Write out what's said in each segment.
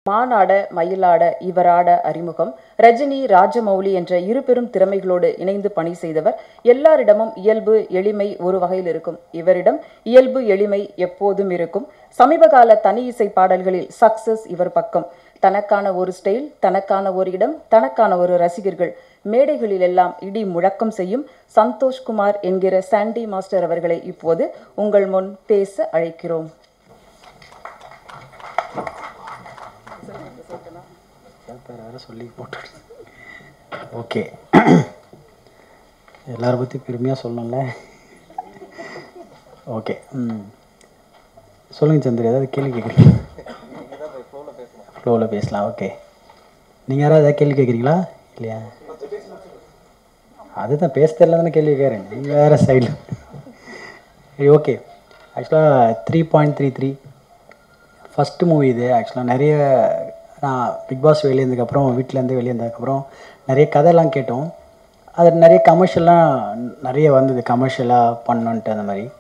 மானாட மயிலாட இவராட அறிமுகம் ரஜினி ராஜமௌலி என்ற இரு பெரும் திறமைகளோடு இணைந்து பணி செய்தவர் எல்லாரிடமும் இயல்பு எளிமை ஒரு வகையில் இருக்கும் இவரிடம் இயல்பு எளிமை எப்போதும் இருக்கும் சமீபகால தனி இசை பாடல்களில் சக்சஸ் இவர் பக்கம் தனக்கான ஒரு ஸ்டைல் தனக்கான ஒரு இடம் தனக்கான ஒரு ரசிகர்கள் மேடைகளில் எல்லாம் இடி முழக்கம் செய்யும் சந்தோஷ்குமார் என்கிற சாண்டி மாஸ்டர் அவர்களை இப்போது உங்கள் முன் பேச அழைக்கிறோம் பேர் வேறு சொல்லி போட்டு ஓகே எல்லாரை பற்றி பெருமையாக சொல்லணும்ல ஓகே ம் சொல்லுங்கள் சந்திர ஏதாவது கேள்வி கேட்குறீங்களா ஃப்ளோவில் பேசலாம் ஓகே நீங்கள் யாராவது ஏதாவது கேள்வி கேட்குறீங்களா இல்லையா அதுதான் பேச தெரியல தானே கேள்வி கேட்குறேன் நீங்கள் வேறு சைடில் சரி ஓகே ஆக்சுவலாக three point three three first movie இது ஆக்சுவலாக நிறைய நான் பிக் பாஸ் வெளியே இருந்ததுக்கப்புறம் வீட்டிலேருந்து வெளியே இருந்ததுக்கப்புறம் நிறைய கதையெல்லாம் கேட்டோம் அது நிறைய கமர்ஷியல்லாம் நிறைய வந்தது கமர்ஷியலாக பண்ணணுன்ட்டு அந்த மாதிரி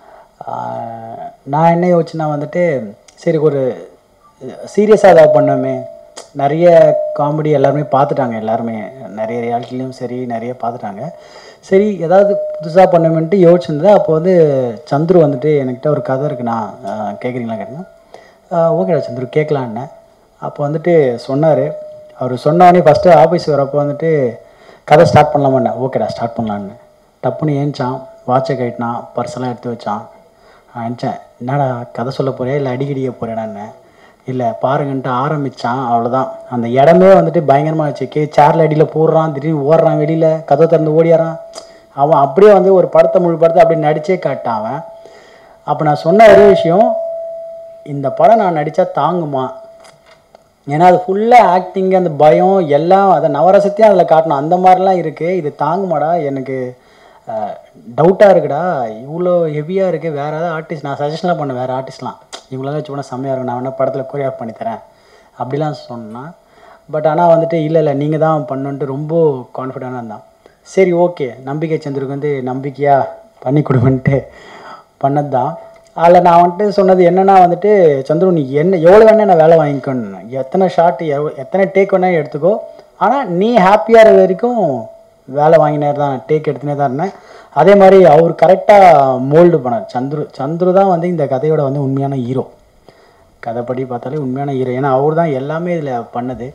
ஆஹ் நான் என்ன யோசிச்சுன்னா வந்துட்டு சரி ஒரு சீரியஸாக ஏதாவது பண்ணோமே நிறைய காமெடி எல்லாருமே பார்த்துட்டாங்க எல்லாருமே நிறைய ரியாலிட்டிலையும் சரி நிறைய பார்த்துட்டாங்க சரி ஏதாவது புதுசாக பண்ணணுமென்ட்டு யோசிச்சிருந்தது அப்போ வந்து சந்துரு வந்துட்டு என்கிட்ட ஒரு கதை இருக்குண்ணா கேட்குறீங்களா கேட்டேன்னா ஓகேடா சந்துரு கேட்கலான்னேன் அப்போ வந்துட்டு சொன்னார் அவர் சொன்னவொடனே ஃபஸ்ட்டு ஆஃபீஸ் வரப்போ வந்துட்டு கதை ஸ்டார்ட் பண்ணலாமாண்ணே ஓகேடா ஸ்டார்ட் பண்ணலான்னு டப்புன்னு ஏஞ்சான் வாட்சை கட்டினான் பர்செல்லாம் எடுத்து வச்சான் நான் நினச்சேன் என்னடா கதை சொல்ல போறியா இல்லை அடிக்கடிக்க போறேடான்னு இல்லை பாருங்கன்ட்டு ஆரம்பித்தான் அவ்வளோதான் அந்த இடமே வந்துட்டு பயங்கரமாக வச்சு கே சேரில் அடியில் போடுறான் திடீர்னு ஓடுறான் வெளியில் கதை திறந்து ஓடியாரான் அவன் அப்படியே வந்து ஒரு படத்தை முழு படத்தை அப்படியே நடிச்சே காட்டான் அவன் அப்போ நான் சொன்ன ஒரே விஷயம் இந்த படம் நான் நடித்தா தாங்குமா ஏன்னா அது ஃபுல்லாக ஆக்டிங் அந்த பயம் எல்லாம் அதை நவரசத்தையும் அதில் காட்டணும் அந்த மாதிரிலாம் இருக்குது இது தாங்குமாடா எனக்கு டவுட்டாக இருக்குடா இவ்வளோ ஹெவியாக இருக்குது வேறு ஏதாவது ஆர்டிஸ்ட் நான் சஜஷன்லாம் பண்ணேன் வேறு ஆர்டிஸ்ட்லாம் இவ்வளோ வச்சு போனால் செம்மையாக இருக்கும் நான் வேணால் படத்தில் கொரியாஃப் பண்ணித்தரேன் அப்படிலாம் சொன்னான் பட் ஆனால் வந்துட்டு இல்லை இல்லை நீங்கள் தான் பண்ணுன்ட்டு ரொம்ப கான்ஃபிடென்ட்டாக இருந்தான் சரி ஓகே நம்பிக்கை சந்திருக்கு வந்து நம்பிக்கையாக பண்ணி கொடுங்கன்ட்டு பண்ணது தான் அதில் நான் வந்துட்டு சொன்னது என்னென்னா வந்துட்டு சந்துரு நீ என்ன எவ்வளோ வேணால் நான் வேலை வாங்கிக்கணும் எத்தனை ஷார்ட் எத்தனை டேக் வேணால் எடுத்துக்கோ ஆனால் நீ ஹாப்பியாக இருக்க வரைக்கும் வேலை வாங்கினே தான் டேக் எடுத்துனே தான் இருந்தேன் அதே மாதிரி அவர் கரெக்டாக மோல்டு பண்ணார் சந்துரு சந்துரு தான் வந்து இந்த கதையோட வந்து உண்மையான ஹீரோ கதைப்படி பார்த்தாலே உண்மையான ஹீரோ ஏன்னா அவர் தான் எல்லாமே இதில் பண்ணது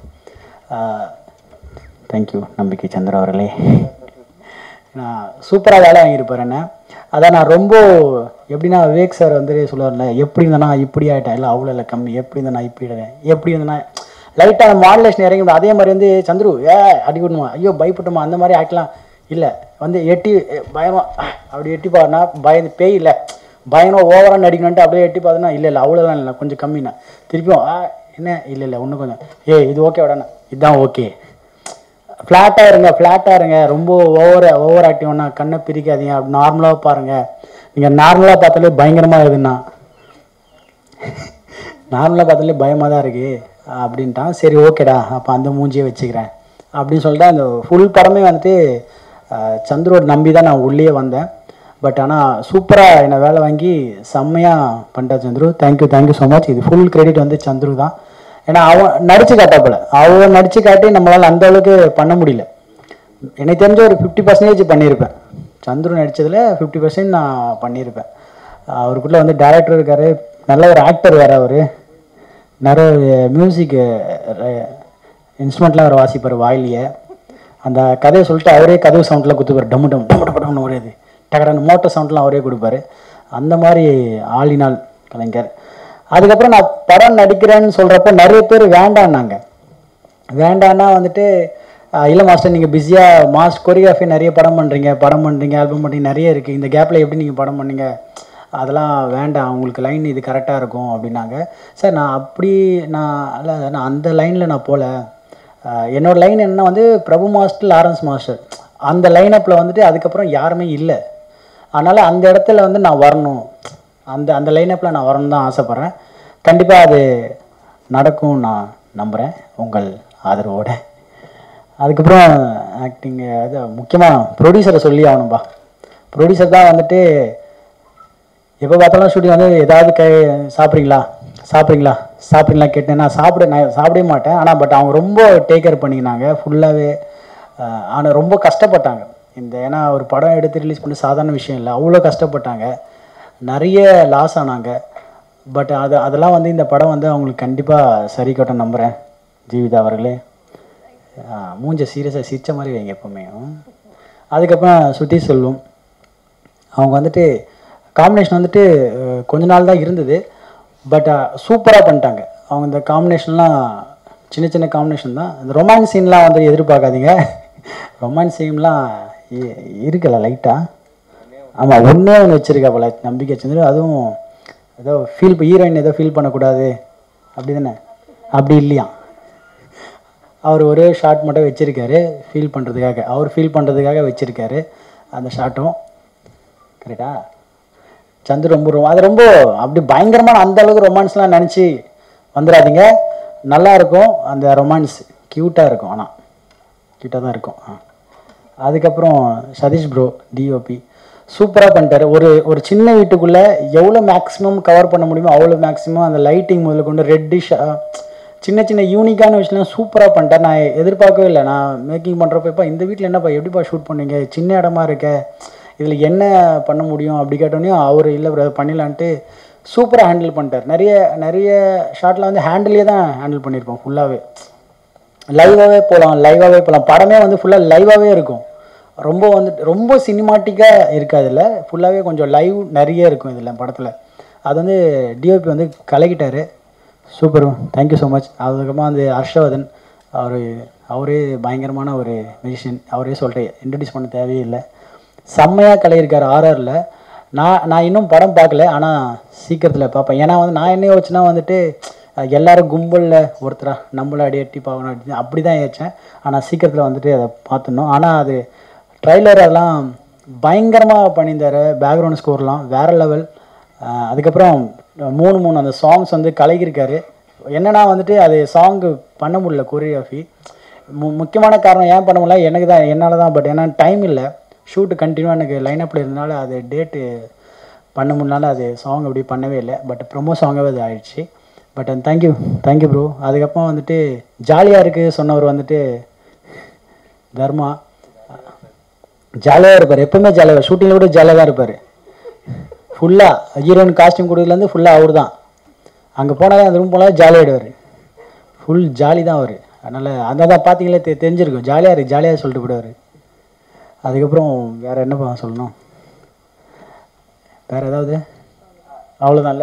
தேங்க்யூ நம்பிக்கை சந்திர அவர்களே நான் சூப்பராக வேலை வாங்கியிருப்பார் என்ன அதான் நான் ரொம்ப எப்படின்னா விவேக் சார் வந்து சொல்லுவார்ல எப்படி இருந்தனா இப்படி ஆகிட்டேன் இல்லை அவ்வளோ இல்லை கம்மி எப்படி இருந்தனா இப்படி ஆகிட்டேன் எப்படி இருந்தனா லைட்டாக மாடுலேஷன் இறங்கி விடும். அதே மாதிரி வந்து சந்துரு ஏ அடி விடணுமா ஐயோ பயப்பட்டுமா அந்த மாதிரி ஆக்கலாம் இல்லை வந்து எட்டி பயமா அப்படி எட்டி பாருனா பயந்து பேய் இல்லை பயங்கரம் ஓவராக நடிக்கணுன்ட்டு அப்படியே எட்டி பார்த்தோன்னா இல்லை இல்லை அவ்வளோதான் இல்லை கொஞ்சம் கம்மிண்ணா திருப்பியும் ஆ என்ன இல்லை இல்லை இன்னும் கொஞ்சம் ஏய் இது ஓகே விடண்ணா இதுதான் ஓகே ஃப்ளாட்டாக இருங்க ஃப்ளாட்டாக இருங்க ரொம்ப ஓவர் ஓவர் ஆக்டிவ்னா கண்ணை பிரிக்காதீங்க அப்படி நார்மலாக பாருங்கள் நீங்கள் நார்மலாக பார்த்தாலே பயங்கரமாக இருக்குதுண்ணா நார்மலாக பார்த்தாலே பயமாக தான் இருக்குது அப்படின்ட்டான் சரி ஓகேடா அப்போ அந்த மூஞ்சியை வச்சுக்கிறேன் அப்படின்னு சொல்லிட்டு அந்த ஃபுல் படமே வந்துட்டு அஹ், சந்துரோட நம்பி தான் நான் உள்ளே வந்தேன் பட் ஆனால் சூப்பராக என்னை வேலை வாங்கி செம்மையாக பண்ணிட்டா Chandru thank you thank you so much இது ஃபுல் கிரெடிட் வந்து சந்துரு தான் ஏன்னா அவன் நடிச்சு காட்டாப்புல அவன் நடிச்சு காட்டி நம்மளால் அந்த அளவுக்கு பண்ண முடியல எனக்கு தெரிஞ்ச ஒரு ஃபிஃப்டி பர்சன்டேஜ் பண்ணியிருப்பேன் சந்துரு நடித்ததில் ஃபிஃப்டி பர்சன்ட் நான் பண்ணியிருப்பேன் அவருக்குள்ளே வந்து டேரக்டர் இருக்கார் நல்ல ஒரு ஆக்டர் வேறு அவர் நிறைய மியூசிக் இன்ஸ்ட்ருமெண்ட்லாம் அவர் வாசிப்பார் வாயிலேயே அந்த கதையை சொல்லிட்டு அவரே கதவு சவுண்ட்லாம் குத்துப்பார் டம்மு டம் டம்மு டம்மு டம்னு ஒரே இது டகடன்னு மோட்டர் சவுண்ட்லாம் அவரே கொடுப்பாரு அந்த மாதிரி ஆளினால் கலைஞர் அதுக்கப்புறம் நான் படம் நடிக்கிறேன்னு சொல்கிறப்ப நிறைய பேர் வேண்டான்னாங்க வேண்டான்னா வந்துட்டு ஆஹ் இல்லை மாஸ்டர் நீங்கள் பிஸியாக மாஸ் கொரியோகிராஃபி நிறைய படம் பண்ணுறீங்க படம் பண்ணுறீங்க ஆல்பம் பண்ணுறீங்க நிறைய இருக்குது இந்த கேப்பில் எப்படி நீங்கள் படம் பண்ணீங்க அதெல்லாம் வேண்டாம் உங்களுக்கு லைன் இது கரெக்டாக இருக்கும் அப்படின்னாங்க சார் நான் அப்படி நான் இல்லை நான் அந்த லைனில் நான் போகல ஆஹ் என்னோட லைன் என்ன வந்து பிரபு மாஸ்டர் லாரன்ஸ் மாஸ்டர் அந்த லைனப்பில் வந்துட்டு அதுக்கப்புறம் யாருமே இல்லை அதனால் அந்த இடத்துல வந்து நான் வரணும் அந்த அந்த லைனப்பில் நான் வரணும் தான் ஆசைப்பட்றேன் கண்டிப்பாக அது நடக்கும் நான் நம்புகிறேன் உங்கள் ஆதரவோட அதுக்கப்புறம் ஆக்டிங் அது முக்கியமாக ப்ரொடியூசரை சொல்லி ஆகணும்பா ப்ரொடியூசர் தான் வந்துட்டு எப்போ பார்த்தாலும் ஷூட்டிங் வந்து ஏதாவது கை சாப்பிட்றீங்களா சாப்பிட்றீங்களா சாப்பிட்றீங்களா கேட்டேன் நான் சாப்பிட நான் சாப்பிடவே மாட்டேன் ஆனால் பட் அவங்க ரொம்ப டேக் கேர் பண்ணிக்கினாங்க ஃபுல்லாகவே ஆனால் ரொம்ப கஷ்டப்பட்டாங்க இந்த ஏன்னா ஒரு படம் எடுத்து ரிலீஸ் பண்ணி சாதாரண விஷயம் இல்லை அவ்வளோ கஷ்டப்பட்டாங்க நிறைய லாஸ் ஆனாங்க பட் அது அதெல்லாம் வந்து இந்த படம் வந்து அவங்களுக்கு கண்டிப்பாக சரி கட்டும் நம்புகிறேன் ஜீவிதா அவர்களே ஆ, மூஞ்ச சீரியஸாக சிரிச்ச மாதிரி வைங்க எப்பவுமே ம். அதுக்கப்புறம் சுத்தி செல்வம் அவங்க வந்துட்டு காம்பினேஷன் வந்துட்டு அஹ், கொஞ்ச நாள் தான் இருந்தது பட் சூப்பராக பண்ணிட்டாங்க அவங்க இந்த காம்பினேஷன்லாம் சின்ன சின்ன காம்பினேஷன் தான் இந்த ரொமான்ஸ் சீன்லாம் வந்து எதிர்பார்க்காதீங்க ரொமான்ஸ் சீன்லாம் இருக்குல்ல லைட்டாக ஆமாம் ஒன்றே ஒன்று வச்சுருக்கா போல நம்பிக்கை வச்சிருந்து அதுவும் ஏதோ ஃபீல் ஹீரோயின் ஏதோ ஃபீல் பண்ணக்கூடாது அப்படி தானே அப்படி இல்லையா அவர் ஒரே ஷாட் மட்டும் வச்சுருக்காரு ஃபீல் பண்ணுறதுக்காக அவர் ஃபீல் பண்ணுறதுக்காக வச்சுருக்காரு அந்த ஷாட்டும் கரெக்டா சந்து ரொம்ப ரொம்ப அது ரொம்ப அப்படி பயங்கரமான அந்த அளவுக்கு ரொமான்ஸ்லாம் நினச்சி வந்துடாதீங்க நல்லா இருக்கும் அந்த ரொமான்ஸ் க்யூட்டாக இருக்கும் ஆனால் க்யூட்டாக தான் இருக்கும் ஆ அதுக்கப்புறம் சதீஷ் ப்ரோ டிஓபி சூப்பராக பண்ணிட்டாரு ஒரு ஒரு சின்ன வீட்டுக்குள்ளே எவ்வளோ மேக்ஸிமம் கவர் பண்ண முடியுமோ அவ்வளோ மேக்ஸிமம் அந்த லைட்டிங் முதல்ல கொண்டு ரெட்டிஷாக சின்ன சின்ன யூனிக்கான விஷயம்லாம் சூப்பராக பண்ணிட்டார் நான் எதிர்பார்க்கவே இல்லை நான் மேக்கிங் பண்ணுறப்ப இப்போ இந்த வீட்டில் என்னப்பா எப்படிப்பா ஷூட் பண்ணீங்க சின்ன இடமா இருக்க இதில் என்ன பண்ண முடியும் அப்படி கேட்டோன்னே அவர் இல்லை ப்ரோ பண்ணிடலான்ட்டு சூப்பராக ஹேண்டில் பண்ணிட்டார் நிறைய நிறைய ஷாட்டில் வந்து ஹேண்டிலே தான் ஹேண்டில் பண்ணியிருப்போம் ஃபுல்லாகவே லைவாகவே போகலாம் லைவாகவே போகலாம் படமே வந்து ஃபுல்லாக லைவாகவே இருக்கும் ரொம்ப வந்து ரொம்ப சினிமாட்டிக்காக இருக்காது இதில் ஃபுல்லாகவே கொஞ்சம் லைவ் நிறைய இருக்கும் இதில் படத்தில் அது வந்து டிஓபி வந்து கலக்கிட்டாரு சூப்பர் தேங்க்யூ ஸோ மச் அதுக்கப்புறமா வந்து ஹர்ஷவர்தன் அவர் அவரே பயங்கரமான ஒரு மியூசிஷியன் அவரே சொல்லிட்டு இன்ட்ரடியூஸ் பண்ண தேவையே இல்லை செம்மையாக கலையிருக்கார் ஆர்ஆரில் நான் நான் இன்னும் படம் பார்க்கல ஆனால் சீக்கிரத்தில் பார்ப்பேன் ஏன்னா வந்து நான் என்ன யோசிச்சுன்னா வந்துட்டு அஹ், எல்லாரும் கும்பலில் ஒருத்தரா நம்மள அடி எட்டி பார்க்கணும் அப்படி அப்படி தான் யோசிச்சேன் ஆனால் சீக்கிரத்தில் வந்துட்டு அதை பார்த்துடணும் ஆனால் அது ட்ரைலர் அதெல்லாம் பயங்கரமாக பண்ணியிருந்தாரு பேக்ரவுண்ட் ஸ்கோர்லாம் வேறு லெவல் அதுக்கப்புறம் மூணு மூணு அந்த சாங்ஸ் வந்து கலகியிருக்காரு என்னன்னா வந்துட்டு அது சாங்கு பண்ண முடியல கொரியோகிராஃபி மு முக்கியமான காரணம் ஏன் பண்ண முடியல எனக்கு தான் என்னால் தான் பட் ஏன்னா டைம் இல்லை ஷூட்டு கண்டினியூவாக எனக்கு லைனப்பில் இருந்தனால அது டேட்டு பண்ண முடியனால அது சாங் அப்படி பண்ணவே இல்லை பட் ப்ரொமோ சாங்காகவே அது ஆயிடுச்சு பட் தேங்க்யூ தேங்க்யூ ப்ரோ அதுக்கப்புறம் வந்துட்டு ஜாலியாக இருக்குது சொன்னவர் வந்துட்டு தர்மா ஜாலியாக இருப்பார் எப்பவுமே ஜாலியாக ஷூட்டிங்கில் கூட ஜாலியாக தான் இருப்பார் ஃபுல்லாக ஹீரோயின் காஸ்டியூம் கொடுக்குறதுலேருந்து ஃபுல்லாக அவர் தான் அங்கே போனால் அந்த ரூம் போனால் ஜாலியாகிடுவார் ஃபுல் ஜாலி தான் அவர் அதனால் அந்த தான் பார்த்தீங்களே தெ தெரிஞ்சிருக்கும் ஜாலியாக இருக்கு ஜாலியாக சொல்லிட்டு போயிடுவார் அதுக்கப்புறம் வேறு என்னப்பா சொல்லணும் வேறு ஏதாவது அவ்வளோதான்ல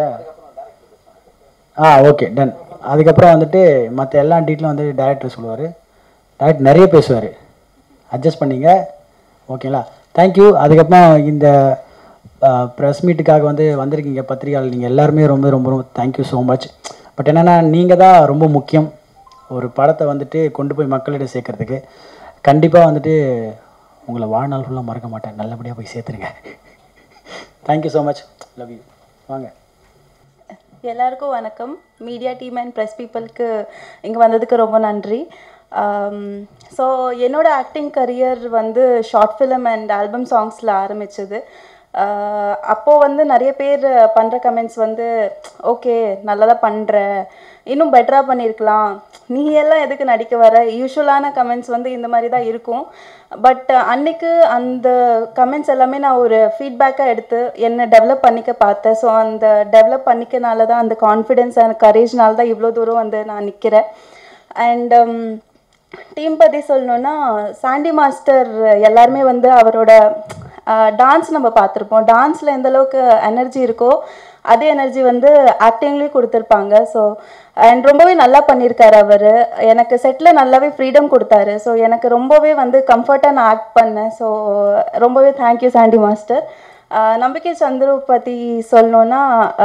ஆ ஓகே டன் அதுக்கப்புறம் வந்துட்டு மற்ற எல்லா டீட்டெயிலும் வந்து டேரக்டர் சொல்லுவார் டேரக்டர் நிறைய பேசுவார் அட்ஜஸ்ட் பண்ணிங்க ஓகேங்களா தேங்க்யூ அதுக்கப்புறம் இந்த ப்ரெஸ் மீட்டுக்காக வந்து வந்திருக்கீங்க பத்திரிகையாளர் நீங்கள் எல்லாருமே ரொம்ப ரொம்ப ரொம்ப தேங்க்யூ ஸோ மச் பட் என்னென்னா நீங்கள் தான் ரொம்ப முக்கியம் ஒரு படத்தை வந்துட்டு கொண்டு போய் மக்களிடம் சேர்க்கறதுக்கு கண்டிப்பாக வந்துட்டு உங்களை வாழ்நாள் ஃபுல்லாக மறக்க மாட்டேன் நல்லபடியாக போய் சேர்த்துருங்க thank you so much love you வாங்க எல்லாருக்கும் வணக்கம் மீடியா டீம் அண்ட் ப்ரெஸ் பீப்புளுக்கு இங்கே வந்ததுக்கு ரொம்ப நன்றி ஸோ என்னோட ஆக்டிங் கரியர் வந்து ஷார்ட் ஃபிலிம் அண்ட் ஆல்பம் சாங்ஸில் ஆரம்பிச்சது அப்போது வந்து நிறைய பேர் பண்ணுற கமெண்ட்ஸ் வந்து ஓகே நல்லதாக பண்ணுற இன்னும் பெட்டராக பண்ணியிருக்கலாம் நீ எல்லாம் எதுக்கு நடிக்க வர யூஸ்வலான கமெண்ட்ஸ் வந்து இந்த மாதிரி தான் இருக்கும் பட் அன்னைக்கு அந்த கமெண்ட்ஸ் எல்லாமே நான் ஒரு ஃபீட்பேக்காக எடுத்து என்னை டெவலப் பண்ணிக்க பார்த்தேன் ஸோ அந்த டெவலப் பண்ணிக்கனால தான் அந்த கான்ஃபிடென்ஸ் அண்ட் கரேஜ்னால தான் இவ்வளோ தூரம் வந்து நான் நிற்கிறேன் அண்ட் டீம் பற்றி சொல்லணுன்னா சாண்டி மாஸ்டர் எல்லாருமே வந்து அவரோட டான்ஸ் நம்ம பார்த்துருப்போம் டான்ஸில் எந்த அளவுக்கு எனர்ஜி இருக்கோ அதே எனர்ஜி வந்து ஆக்டிங்லேயும் கொடுத்துருப்பாங்க ஸோ அண்ட் ரொம்பவே நல்லா பண்ணியிருக்காரு அவர் எனக்கு செட்டில் நல்லாவே ஃப்ரீடம் கொடுத்தாரு ஸோ எனக்கு ரொம்பவே வந்து கம்ஃபர்ட்டாக நான் ஆக்ட் பண்ணேன் ஸோ ரொம்பவே தேங்க்யூ சாண்டி மாஸ்டர் நம்பிக்கை சந்துரு பற்றி சொல்லணுன்னா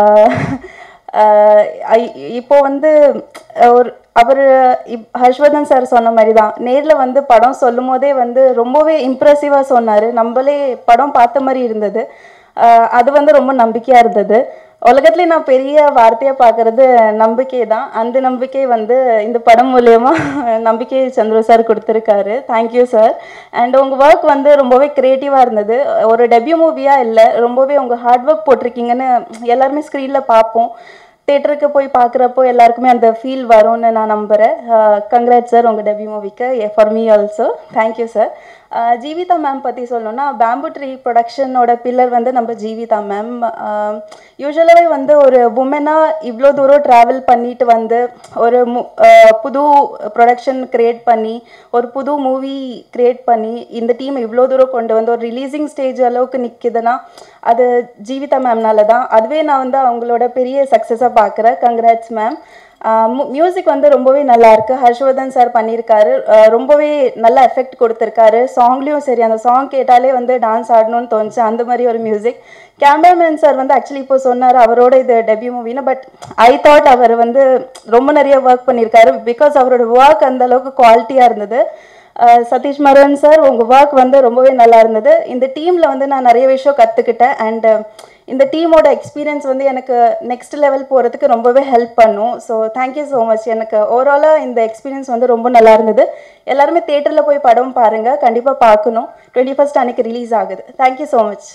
இப்போ வந்து ஒரு அவர் இப் ஹர்ஷ்வர்தன் சார் சொன்ன மாதிரி தான் நேரில் வந்து படம் சொல்லும் போதே வந்து ரொம்பவே இம்ப்ரெசிவாக சொன்னார் நம்மளே படம் பார்த்த மாதிரி இருந்தது ஆஹ் அது வந்து ரொம்ப நம்பிக்கையாக இருந்தது உலகத்துலேயே நான் பெரிய வார்த்தையாக பார்க்குறது நம்பிக்கை தான் அந்த நம்பிக்கை வந்து இந்த படம் மூலயமா நம்பிக்கை சந்திர சார் கொடுத்துருக்காரு தேங்க்யூ சார் அண்ட் உங்கள் ஒர்க் வந்து ரொம்பவே க்ரியேட்டிவாக இருந்தது ஒரு டெபியூ மூவியாக இல்லை ரொம்பவே உங்கள் ஹார்ட் ஒர்க் போட்டிருக்கீங்கன்னு எல்லாருமே ஸ்க்ரீனில் பார்ப்போம் தேட்டருக்கு போய் பார்க்குறப்போ எல்லாருக்குமே அந்த ஃபீல் வரும்னு நான் நம்புகிறேன் கங்க்ராட் சார் உங்கள் டெபியூ மூவிக்கு for me also thank you sir Jeevitha ma'am பற்றி சொல்லணும்னா பேம்பு ட்ரீ ப்ரொடக்ஷனோட பில்லர் வந்து நம்ம ஜீவிதா மேம் யூஸ்வலாகவே வந்து ஒரு உமனாக இவ்வளோ தூரம் ட்ராவல் பண்ணிட்டு வந்து ஒரு மு- ஆஹ் புது ப்ரொடக்ஷன் க்ரியேட் பண்ணி ஒரு புது மூவி க்ரியேட் பண்ணி இந்த டீம் இவ்வளோ தூரம் கொண்டு வந்து ஒரு ரிலீசிங் ஸ்டேஜ் அளவுக்கு நிற்குதுன்னா அது ஜீவிதா மேம்னால தான் அதுவே நான் வந்து அவங்களோட பெரிய சக்ஸஸாக பார்க்குறேன் கங்க்ராட்ஸ் மேம் மியூசிக் வந்து ரொம்பவே நல்லா இருக்கு ஹர்ஷவர்தன் சார் பண்ணியிருக்காரு ஆஹ் ரொம்பவே நல்ல எஃபெக்ட் கொடுத்துருக்காரு சாங்லேயும் சரி அந்த சாங் கேட்டாலே வந்து டான்ஸ் ஆடணும்னு தோணுச்சு அந்த மாதிரி ஒரு மியூசிக் கேமராமேன் சார் வந்து ஆக்சுவலி இப்போ சொன்னார் அவரோட இது டெபியூ மூவின்னு பட் ஐ தாட் அவர் வந்து ரொம்ப நிறைய ஒர்க் பண்ணியிருக்காரு பிகாஸ் அவரோட ஒர்க் அந்த அளவுக்கு குவாலிட்டியாக இருந்தது ஆஹ் சதீஷ் மரன் சார் உங்கள் ஒர்க் வந்து ரொம்பவே நல்லா இருந்தது இந்த டீமில் வந்து நான் நிறைய விஷயம் கற்றுக்கிட்டேன் அண்ட் இந்த டீமோட எக்ஸ்பீரியன்ஸ் வந்து எனக்கு நெக்ஸ்ட் லெவல் போகிறதுக்கு ரொம்பவே ஹெல்ப் பண்ணும் ஸோ தேங்க்யூ ஸோ மச் எனக்கு ஓவராலாக இந்த எக்ஸ்பீரியன்ஸ் வந்து ரொம்ப நல்லா இருந்தது எல்லாருமே தேட்டரில் போய் படம் பாருங்கள் கண்டிப்பாக பார்க்கணும் டுவெண்ட்டி ஃபஸ்ட் அன்னைக்கு ரிலீஸ் ஆகுது தேங்க்யூ ஸோ மச்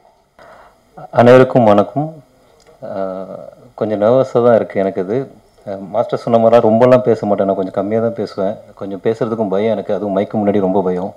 அனைவருக்கும் வணக்கம் அஹ் கொஞ்சம் நர்வஸாக தான் இருக்குது எனக்கு இது அஹ் மாஸ்டர் சொன்ன மாதிரிலாம் ரொம்பலாம் பேச மாட்டேன் நான் கொஞ்சம் கம்மியாக தான் பேசுவேன் கொஞ்சம் பேசுகிறதுக்கும் பயம் எனக்கு அதுவும் மைக்கு முன்னாடி ரொம்ப பயம்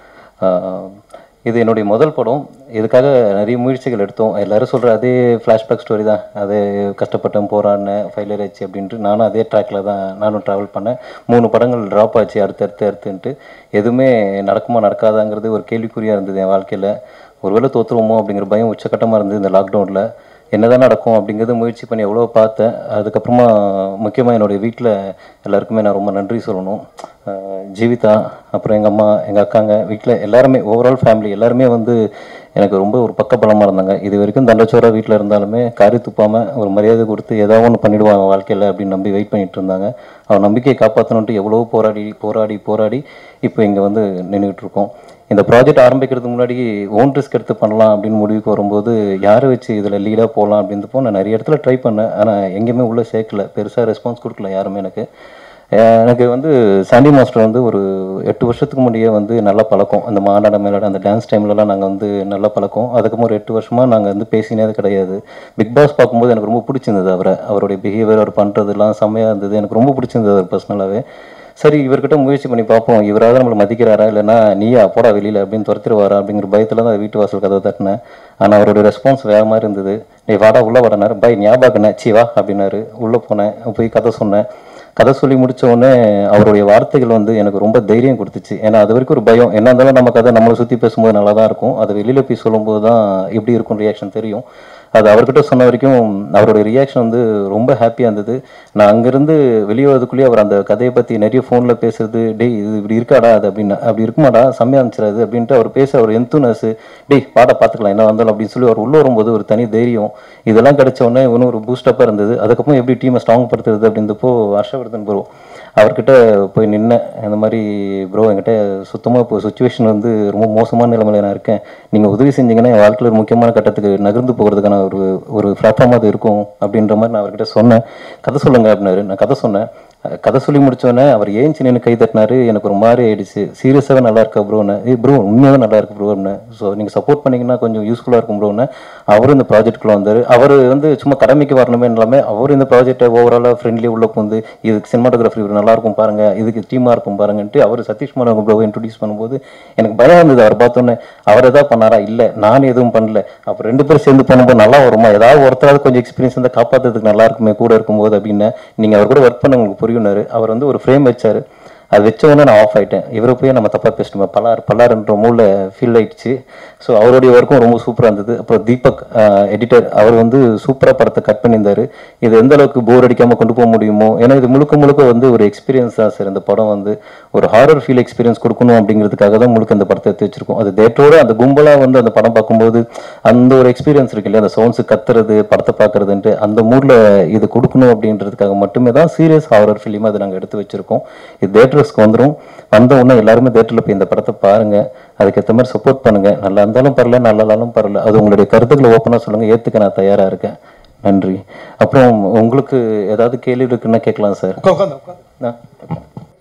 அஹ் இது என்னுடைய முதல் படம் இதுக்காக நிறைய முயற்சிகள் எடுத்தோம் எல்லாரும் சொல்கிற அதே ஃப்ளாஷ்பேக் ஸ்டோரி தான் அது கஷ்டப்பட்டேன் போராடினேன் ஃபெயிலியர் ஆச்சு அப்படின்ட்டு நானும் அதே ட்ராக்கில் தான் நானும் ட்ராவல் பண்ணேன் மூணு படங்கள் ட்ராப் ஆச்சு அடுத்து அடுத்து அடுத்துன்ட்டு எதுவுமே நடக்குமா நடக்காதாங்கிறது ஒரு கேள்விக்குறியாக இருந்தது என் வாழ்க்கையில் ஒருவேளை தோற்றுருவோமோ அப்படிங்கிற பயம் உச்சக்கட்டமாக இருந்தது இந்த லாக்டவுனில் என்னதான் நடக்கும் அப்படிங்கிறது முயற்சி பண்ணி எவ்வளோ பார்த்தேன் அதுக்கப்புறமா முக்கியமாக என்னுடைய வீட்டில் எல்லாருக்குமே நான் ரொம்ப நன்றி சொல்லணும் அஹ் ஜீவிதா அப்புறம் எங்கள் அம்மா எங்கள் அக்காங்க வீட்டில் எல்லாருமே ஓவரால் ஃபேமிலி எல்லாருமே வந்து எனக்கு ரொம்ப ஒரு பக்கபலமாக இருந்தாங்க இது வரைக்கும் தண்டச்சோரா வீட்டில் இருந்தாலுமே காரி துப்பாமல் ஒரு மரியாதை கொடுத்து ஏதாவது ஒன்று பண்ணிடுவாங்க வாழ்க்கையில் அப்படின்னு நம்பி வெயிட் பண்ணிட்டு இருந்தாங்க அவன் நம்பிக்கையை காப்பாற்றணுன்ட்டு எவ்வளோ போராடி போராடி போராடி இப்போ இங்கே வந்து நின்றுட்டு இருக்கோம் இந்த ப்ராஜெக்ட் ஆரம்பிக்கிறதுக்கு முன்னாடி ஓன் ரிஸ்க் எடுத்து பண்ணலாம் அப்படின்னு முடிவுக்கு வரும்போது யாரை வச்சு இதில் லீடாக போகலாம் அப்படின்றப்போ நான் நிறைய இடத்துல ட்ரை பண்ணேன் ஆனால் எங்கேயுமே உள்ளே சேர்க்கல பெருசாக ரெஸ்பான்ஸ் கொடுக்கல யாருமே எனக்கு அஹ் எனக்கு வந்து சாண்டி மாஸ்டர் வந்து ஒரு எட்டு வருஷத்துக்கு முன்னாடியே வந்து நல்ல பழக்கம் அந்த மாநாட மேலாட அந்த டான்ஸ் டைம்லலாம் நாங்கள் வந்து நல்ல பழக்கம் அதுக்கப்புறம் ஒரு எட்டு வருஷமாக நாங்கள் வந்து பேசினது கிடையாது பிக் பாஸ் பார்க்கும்போது எனக்கு ரொம்ப பிடிச்சிருந்தது அவரை அவருடைய பிஹேவியர் அவர் பண்ணுறதுலாம் செம்மையாக இருந்தது எனக்கு ரொம்ப பிடிச்சிருந்தது அவர் பர்சனலாகவே சரி இவர்கிட்ட முயற்சி பண்ணி பார்ப்போம் இவராவது நம்மளை மதிக்கிறாரா இல்லைன்னா நீயா போடா வெளியில் அப்படின்னு துரத்திடுவாரா அப்படிங்கிற பயத்தில் தான் வீட்டு வாசல் கதவை தட்டினேன் ஆனால் அவரோட ரெஸ்பான்ஸ் வேற மாதிரி இருந்தது நீ வாடா உள்ளே வரனாரு பை ஞாபகம் சி வா அப்படின்னாரு உள்ளே போனேன் போய் கதை சொன்னேன் கதை சொல்லி முடிச்ச உடனே அவருடைய வார்த்தைகள் வந்து எனக்கு ரொம்ப தைரியம் கொடுத்துச்சு ஏன்னா அது வரைக்கும் ஒரு பயம் என்ன இருந்தாலும் நம்ம கதை நம்மளை சுற்றி பேசும்போது நல்லா தான் இருக்கும் அது வெளியில் போய் சொல்லும்போது தான் எப்படி இருக்கும் ரியாக்ஷன் தெரியும் அது அவர்கிட்ட சொன்ன வரைக்கும் அவருடைய ரியாக்ஷன் வந்து ரொம்ப ஹாப்பியாக இருந்தது நான் அங்கேருந்து வெளியே வரதுக்குள்ளேயே அவர் அந்த கதையை பற்றி நிறைய ஃபோனில் பேசுறது டேய் இது இப்படி இருக்காடா அது அப்படின்னு அப்படி இருக்குமாடா செம்மையா இருந்துச்சு அப்படின்ட்டு அவர் பேச அவர் எந்தூனஸ் டேய் பாட பார்த்துக்கலாம் என்ன வந்தாலும் அப்படின்னு சொல்லி அவர் உள்ள வரும்போது ஒரு தனி தைரியம் இதெல்லாம் கிடைச்ச உடனே இன்னும் ஒரு பூஸ்டப்பாக இருந்தது அதுக்கப்புறம் எப்படி டீமை ஸ்ட்ராங் படுத்துறது அப்படின்றப்போ ஹர்ஷவர்தன் ப்ரோ அவர்கிட்ட போய் நின்னேன் இந்த மாதிரி ப்ரோ என்கிட்ட சுத்தமாக இப்போ சுச்சுவேஷன் வந்து ரொம்ப மோசமான நிலைமையில நான் இருக்கேன் நீங்கள் உதவி செஞ்சீங்கன்னா என் வாழ்க்கையில் ஒரு முக்கியமான கட்டத்துக்கு நகர்ந்து போகிறதுக்கான ஒரு ஒரு பிளாட்ஃபார்மாக அது இருக்கும் அப்படின்ற மாதிரி நான் அவர்கிட்ட சொன்னேன் கதை சொல்லுங்க அப்படின்னாரு நான் கதை சொன்னேன் அஹ் கதை சொல்லி முடிச்சோடனே அவர் ஏஞ்சி நின்று கை தட்டினாரு எனக்கு ஒரு மாதிரி ஆயிடுச்சு சீரியஸாகவே நல்லா இருக்கா ப்ரோன்னு ஏய் ப்ரோ உண்மையாகவே நல்லா இருக்கு ப்ரோ அப்படின்னு ஸோ நீங்கள் சப்போர்ட் பண்ணீங்கன்னா கொஞ்சம் யூஸ்ஃபுல்லாக இருக்கும் ப்ரோன்னு அவரும் இந்த ப்ராஜெக்ட்குள்ளே வந்தார் அவர் வந்து சும்மா கடமைக்கு வரணுமே இல்லாமல் அவர் இந்த ப்ராஜெக்டை ஓவராலாக ஃப்ரெண்ட்லி உள்ள புகுந்து இதுக்கு சினிமாட்டோகிராஃபி இவர் நல்லா இருக்கும் பாருங்க இதுக்கு டீமாக இருக்கும் பாருங்கன்ட்டு அவர் சதீஷ் மனோக ப்ரோவை இன்ட்ரடியூஸ் பண்ணும்போது எனக்கு பயம் இருந்தது அவர் பார்த்தோன்னே அவர் எதாவது பண்ணாரா இல்லை நான் எதுவும் பண்ணல அப்போ ரெண்டு பேரும் சேர்ந்து பண்ணும்போது நல்லா வருமா ஏதாவது ஒருத்தராவது கொஞ்சம் எக்ஸ்பீரியன்ஸ் இருந்தால் காப்பாற்றுறதுக்கு நல்லா இருக்குமே கூட இருக்கும்போது அப்படின்னு நீங்கள் அவர் கூட ஒர்க் பண்ண உங்களுக்கு புரியுனாரு அவர் வந்து ஒரு ஃப்ரேம் வச்சாரு அது வச்ச உடனே நான் ஆஃப் ஆயிட்டேன் இவரை போய் நம்ம தப்பாக பேசிட்டோம் பல்லார் பல்லாருன்ற மூல ஃபீல் ஆயிடுச்சு ஸோ அவருடைய ஒர்க்கும் ரொம்ப சூப்பராக இருந்தது அப்புறம் தீபக் எடிட்டர் அவர் வந்து சூப்பராக படத்தை கட் பண்ணியிருந்தாரு இது எந்த அளவுக்கு போர் அடிக்காமல் கொண்டு போக முடியுமோ ஏன்னா இது முழுக்க முழுக்க வந்து ஒரு எக்ஸ்பீரியன்ஸ் தான் சார் இந்த படம் வந்து ஒரு ஹாரர் ஃபீல் எக்ஸ்பீரியன்ஸ் கொடுக்கணும் அப்படிங்கிறதுக்காக தான் முழுக்க இந்த படத்தை எடுத்து வச்சிருக்கோம் அது தேட்டரோட அந்த கும்பலாக வந்து அந்த படம் பார்க்கும்போது அந்த ஒரு எக்ஸ்பீரியன்ஸ் இருக்கு இல்லையா அந்த சவுண்ட்ஸ் கத்துறது படத்தை பார்க்கறதுன்ட்டு அந்த மூடில் இது கொடுக்கணும் அப்படின்றதுக்காக மட்டுமே தான் சீரியஸ் ஹாரர் ஃபிலிம் அதை நாங்கள் எடுத்து வச்சிருக்கோம் இது தேட்டர்ஸ்க்கு வந்துடும் வந்த உடனே எல்லாருமே தேட்டரில் போய் இந்த படத்தை பாருங்க அதுக்கேற்ற மாதிரி சப்போர்ட் பண்ணுங்க நல்லா இருந்தாலும் பரல நல்லா இருந்தாலும் பரல அது உங்களுடைய கருத்துக்களை ஓப்பனாக சொல்லுங்க ஏற்றுக்க நான் தயாராக இருக்கேன் நன்றி அப்புறம் உங்களுக்கு ஏதாவது கேள்வி இருக்குன்னா கேட்கலாம் சார் ஆ, okay.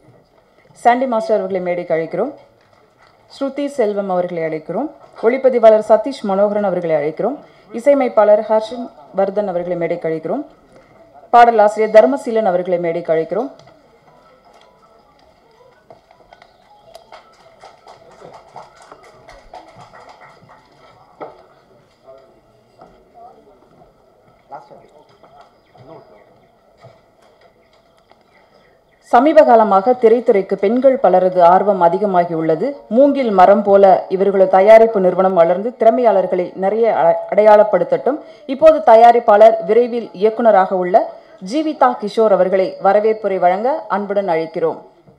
சாண்டி மாஸ்டர் அவர்களை மேடைக்கு அழைக்கிறோம் ஸ்ருதி செல்வம் அவர்களை அழைக்கிறோம் ஒளிப்பதிவாளர் சதீஷ் மனோகரன் அவர்களை அழைக்கிறோம் இசையமைப்பாளர் ஹர்ஷன் வர்தன் அவர்களை மேடைக்கு அழைக்கிறோம் பாடலாசிரியர் தர்மசீலன் அவர்களை மேடைக்கு அழைக்கிறோம் சமீப காலமாக திரைத்துறைக்கு பெண்கள் பலரது ஆர்வம் அதிகமாகியுள்ளது மூங்கில் மரம் போல இவர்களது தயாரிப்பு நிறுவனம் வளர்ந்து திறமையாளர்களை நிறைய அ- அடையாளப்படுத்தட்டும் இப்போது தயாரிப்பாளர் விரைவில் இயக்குனராக உள்ள ஜீவிதா கிஷோர் அவர்களை வரவேற்புரை வழங்க அன்புடன் அழைக்கிறோம்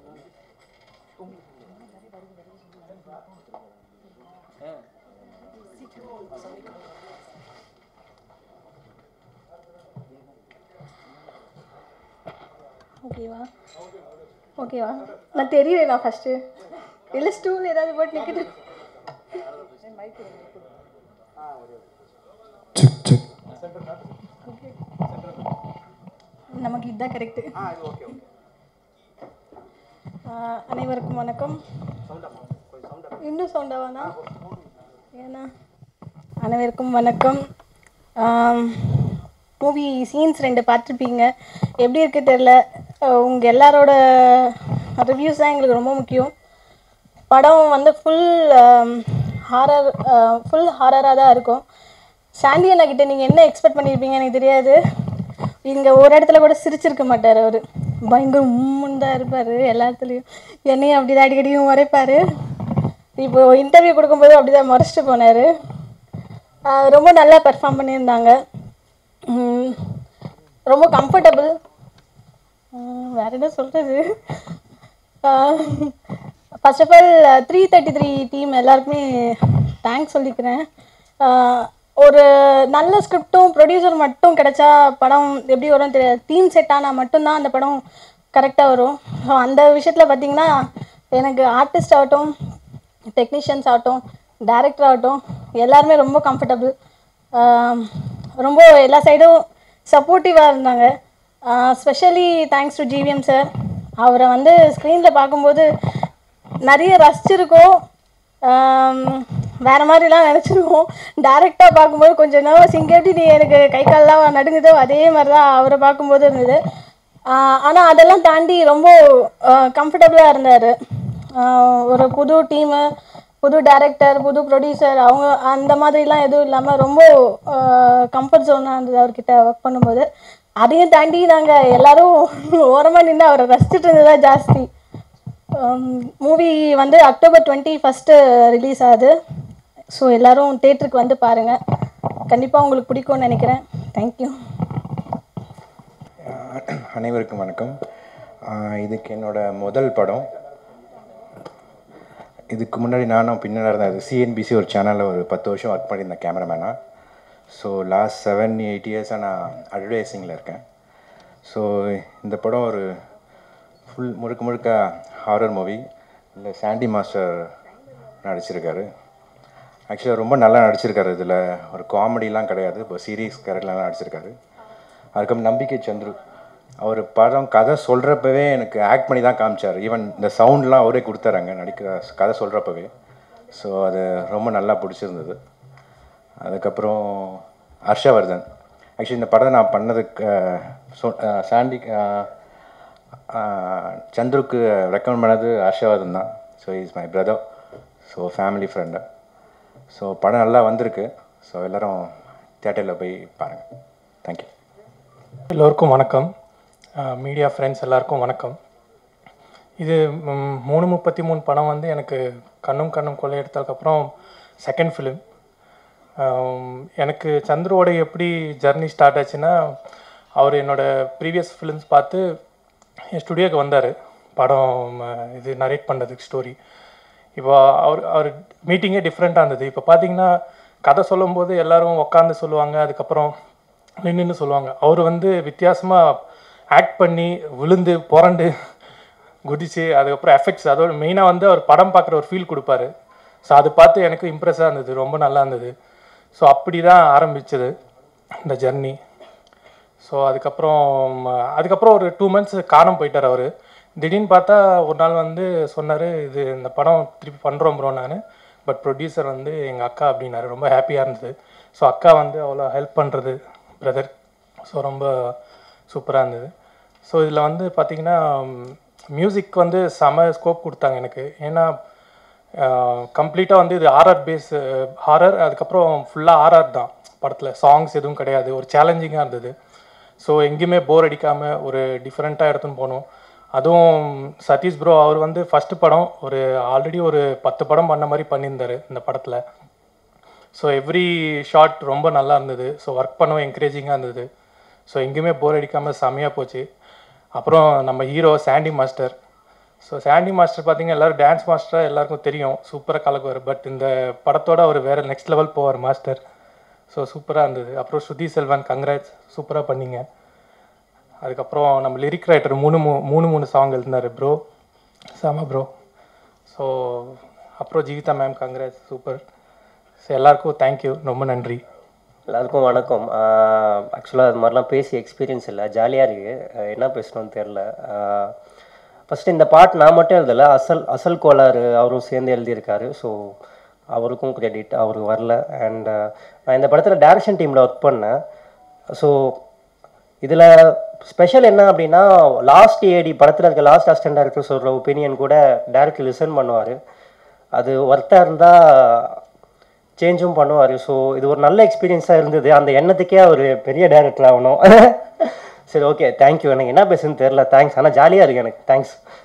ஓகேவா ஓகேவா நான் தெரியுறேன் நான் ஃபஸ்ட்டு இல்லை ஸ்டூல் ஏதாவது போட்டு நிற்கிது நமக்கு இதுதான் கரெக்டு அனைவருக்கும் வணக்கம் இன்னும் சவுண்டாவானா ஏன்னா அனைவருக்கும் வணக்கம் மூவி சீன்ஸ் ரெண்டு பார்த்துருப்பீங்க எப்படி இருக்கு தெரில உங்கள் எல்லாரோட ரிவ்யூஸ் தான் எங்களுக்கு ரொம்ப முக்கியம் படம் வந்து ஃபுல் ஹாரர் ஃபுல் ஹாரராக தான் இருக்கும் சாண்டி அண்ணா கிட்ட நீங்கள் என்ன எக்ஸ்பெக்ட் பண்ணியிருப்பீங்க எனக்கு தெரியாது இங்கே ஒரு இடத்துல கூட சிரிச்சிருக்க மாட்டார் அவர் பயங்கர உம்முன்னு தான் இருப்பார் எல்லா இடத்துலையும் என்னையும் அப்படி தான் அடிக்கடியும் உரைப்பார் இப்போ இன்டர்வியூ கொடுக்கும்போது அப்படி தான் முறைச்சிட்டு போனார் ரொம்ப நல்லா பெர்ஃபார்ம் பண்ணியிருந்தாங்க உம், ரொம்ப கம்ஃபர்டபுள் வேற என்ன சொல்கிறது first of all three thirty three team எல்லாருக்குமே தேங்க்ஸ் சொல்லிக்கிறேன் ஆஹ் ஒரு நல்ல ஸ்கிரிப்டும் ப்ரொடியூசர் மட்டும் கிடைச்சா படம் எப்படி வரும்னு தெரியாது டீம் செட் ஆனால் மட்டும்தான் அந்த படம் கரெக்டாக வரும் ஸோ அந்த விஷயத்தில் பார்த்தீங்கன்னா எனக்கு ஆர்டிஸ்ட் ஆகட்டும் டெக்னீஷியன்ஸ் ஆகட்டும் டேரக்டர் ஆகட்டும் எல்லாருமே ரொம்ப கம்ஃபர்டபுள் ரொம்ப எல்லா சைடும் சப்போர்ட்டிவாக இருந்தாங்க specially thanks to GVM sir அவரை வந்து ஸ்க்ரீனில் பார்க்கும்போது நிறைய ரசிச்சிருக்கோம் ஆம், வேற மாதிரிலாம் நினச்சிருக்கோம் டேரெக்டாக பார்க்கும்போது கொஞ்சம் நர்வஸ் இங்கே எப்படி நீ எனக்கு கை கால்லாம் நடுங்குதோ அதே மாதிரி தான் அவரை பார்க்கும்போது இருந்தது ஆனால் அதெல்லாம் தாண்டி ரொம்ப கம்ஃபர்டபுளாக இருந்தார் ஒரு புது டீமு புது டைரக்டர் புது ப்ரொடியூசர் அவங்க அந்த மாதிரிலாம் எதுவும் இல்லாமல் ரொம்ப கம்ஃபர்ட் ஜோனாக இருந்தது அவர்கிட்ட ஒர்க் பண்ணும்போது அதையும் தாண்டி நாங்கள் எல்லாரும் ஓரமாக நின்று அவரை ரசிச்சுட்டு இருந்ததா ஜாஸ்தி மூவி வந்து அக்டோபர் டுவெண்ட்டி ஃபஸ்ட்டு ரிலீஸ் ஆகுது ஸோ எல்லாரும் தேட்டருக்கு வந்து பாருங்கள் கண்டிப்பாக உங்களுக்கு பிடிக்கும்னு நினைக்கிறேன் தேங்க்யூ அனைவருக்கும் வணக்கம் ஆஹ் இதுக்கு என்னோட முதல் படம் இதுக்கு முன்னாடி நானும் பின்னாடி இருந்தேன் அது சிஎன்பிசி ஒரு சேனலில் ஒரு பத்து வருஷம் ஒர்க் பண்ணியிருந்தேன் கேமராமேனாக ஸோ லாஸ்ட் செவன் எயிட் இயர்ஸாக நான் அட்வர்டைஸிங்கில் இருக்கேன் ஸோ இந்த படம் ஒரு ஃபுல் முழுக்க முழுக்க ஹாரர் மூவி இல்லை சாண்டி மாஸ்டர் நடிச்சிருக்காரு ஆக்சுவலாக ரொம்ப நல்லா நடிச்சிருக்காரு இதில் ஒரு காமெடிலாம் கிடையாது இப்போ சீரியஸ் கேரக்டர்லாம் நடிச்சிருக்காரு அதுக்கப்புறம் நம்பிக்கை சந்துரு அவர் படம் கதை சொல்கிறப்பவே எனக்கு ஆக்ட் பண்ணி தான் காமிச்சார் ஈவன் இந்த சவுண்ட்லாம் அவரே கொடுத்தாராங்க நடிக்கிற கதை சொல்கிறப்பவே ஸோ அது ரொம்ப நல்லா பிடிச்சிருந்தது அதுக்கப்புறம் ஹர்ஷவர்தன் ஆக்சுவலி இந்த படத்தை நான் பண்ணதுக்கு அஹ், சொ- அஹ், சாண்டி அஹ், அஹ், சந்துருக்கு ரெக்கமெண்ட் பண்ணது ஹர்ஷவர்தன் தான் so is my brother so family friend so படம் நல்லா வந்திருக்கு ஸோ எல்லோரும் தேட்டரில் போய் பாருங்கள் தேங்க்யூ எல்லோருக்கும் வணக்கம் மீடியா ஃப்ரெண்ட்ஸ் எல்லாருக்கும் வணக்கம் இது ம், மூணு முப்பத்தி மூணு படம் வந்து எனக்கு கண்ணும் கண்ணும் கொள்ளையெடுத்ததுக்கப்புறம் செகண்ட் ஃபிலிம் எனக்கு சந்துருவோட எப்படி ஜர்னி ஸ்டார்ட் ஆச்சுன்னா அவர் என்னோட ப்ரீவியஸ் ஃபிலிம்ஸ் பார்த்து என் ஸ்டுடியோக்கு வந்தார் படம் அஹ், இது நரேட் பண்ணுறதுக்கு ஸ்டோரி இப்போ அவர் அவர் மீட்டிங்கே டிஃப்ரெண்ட்டாக இருந்தது இப்போ பார்த்தீங்கன்னா கதை சொல்லும்போது எல்லாரும் உட்காந்து சொல்லுவாங்க அதுக்கப்புறம் நின்றுன்னு சொல்லுவாங்க அவர் வந்து வித்தியாசமாக ஆக்ட் பண்ணி விழுந்து புரண்டு குதிச்சு அதுக்கப்புறம் எஃபெக்ட்ஸ் அதோட மெயினாக வந்து அவர் படம் பார்க்குற ஒரு ஃபீல் கொடுப்பாரு ஸோ அது பார்த்து எனக்கு இம்ப்ரெஸ்ஸாக இருந்தது ரொம்ப நல்லா இருந்தது ஸோ அப்படி தான் ஆரம்பிச்சது இந்த ஜர்னி ஸோ அதுக்கப்புறம் ம- அதுக்கப்புறம் ஒரு டூ மந்த்ஸ் காணாம போயிட்டார் அவர் திடீர்னு பார்த்தா ஒரு நாள் வந்து சொன்னார் இது இந்த படம் திருப்பி பண்ணுறோம் ப்ரோ நான் பட் ப்ரொடியூசர் வந்து எங்கள் அக்கா அப்படின்னாரு ரொம்ப ஹாப்பியாக இருந்தது ஸோ அக்கா வந்து அவ்வளோ ஹெல்ப் பண்ணுறது பிரதர் ஸோ ரொம்ப சூப்பராக இருந்தது ஸோ இதில் வந்து பார்த்தீங்கன்னா மியூசிக் வந்து செம ஸ்கோப் கொடுத்தாங்க எனக்கு ஏன்னா கம்ப்ளீட்டாக வந்து இது ஆர்ஆர் பேஸ் ஹாரர் அதுக்கப்புறம் ஃபுல்லாக ஆர்ஆர் தான் படத்தில் சாங்ஸ் எதுவும் கிடையாது ஒரு சேலஞ்சிங்காக இருந்தது ஸோ எங்கேயுமே போர் அடிக்காமல் ஒரு டிஃப்ரெண்ட்டாக எடுத்துன்னு போனோம் அதுவும் சதீஷ் ப்ரோ அவர் வந்து ஃபஸ்ட்டு படம் ஒரு ஆல்ரெடி ஒரு பத்து படம் பண்ண மாதிரி பண்ணியிருந்தாரு இந்த படத்தில் ஸோ எவ்ரி ஷாட் ரொம்ப நல்லா இருந்தது ஸோ ஒர்க் பண்ணவும் என்கரேஜிங்காக இருந்தது ஸோ எங்கேயுமே போர் அடிக்காமல் செம்மையாக போச்சு அப்புறம் நம்ம hero Sandy master so Sandy master பார்த்தீங்கன்னா எல்லோரும் டான்ஸ் மாஸ்டராக எல்லாருக்கும் தெரியும் சூப்பராக கலக்குவார் பட் இந்த படத்தோட அவர் வேறு நெக்ஸ்ட் லெவல் போவார் மாஸ்டர் ஸோ சூப்பராக இருந்தது அப்புறம் ஸ்ருதி செல்வன் கங்க்ராட்ஸ் சூப்பராக பண்ணீங்க அதுக்கப்புறம் நம்ம லிரிக் ரைட்டர் மூணு மூ மூணு மூணு சாங் எழுதினார் ப்ரோ செம ப்ரோ ஸோ அப்புறம் Jeevitha ma'am congrats super so எல்லாருக்கும் தேங்க்யூ ரொம்ப நன்றி எல்லாருக்கும் வணக்கம் ஆக்சுவலாக அது மாதிரிலாம் பேசி எக்ஸ்பீரியன்ஸ் இல்லை ஜாலியாக இருக்குது என்ன பேசணும்னு தெரில ஃபஸ்ட்டு இந்த பாட்டு நான் மட்டும் எழுதலை அசல் அசல் கோளாறு அவரும் சேர்ந்து எழுதியிருக்காரு ஸோ அவருக்கும் கிரெடிட் அவர் வரல அண்ட் நான் இந்த படத்தில் டேரக்ஷன் டீமில் ஒர்க் பண்ணேன் ஸோ இதில் ஸ்பெஷல் என்ன அப்படின்னா லாஸ்ட் ஏடி படத்தில் இருக்க லாஸ்ட் அசிஸ்டன்ட் டேரக்டர் சொல்கிற ஒப்பீனியன் கூட டேரக்டர் லிசன் பண்ணுவார் அது ஒர்த்தாக இருந்தால் சேஞ்சும் பண்ணுவார் ஸோ இது ஒரு நல்ல எக்ஸ்பீரியன்ஸாக இருந்தது அந்த எண்ணத்துக்கே அவர் பெரிய டேரக்டர் ஆகணும் சரி ஓகே தேங்க்யூ எனக்கு என்ன பேசுன்னு தெரில தேங்க்ஸ் ஆனால் ஜாலியாக இருக்குது எனக்கு தேங்க்ஸ்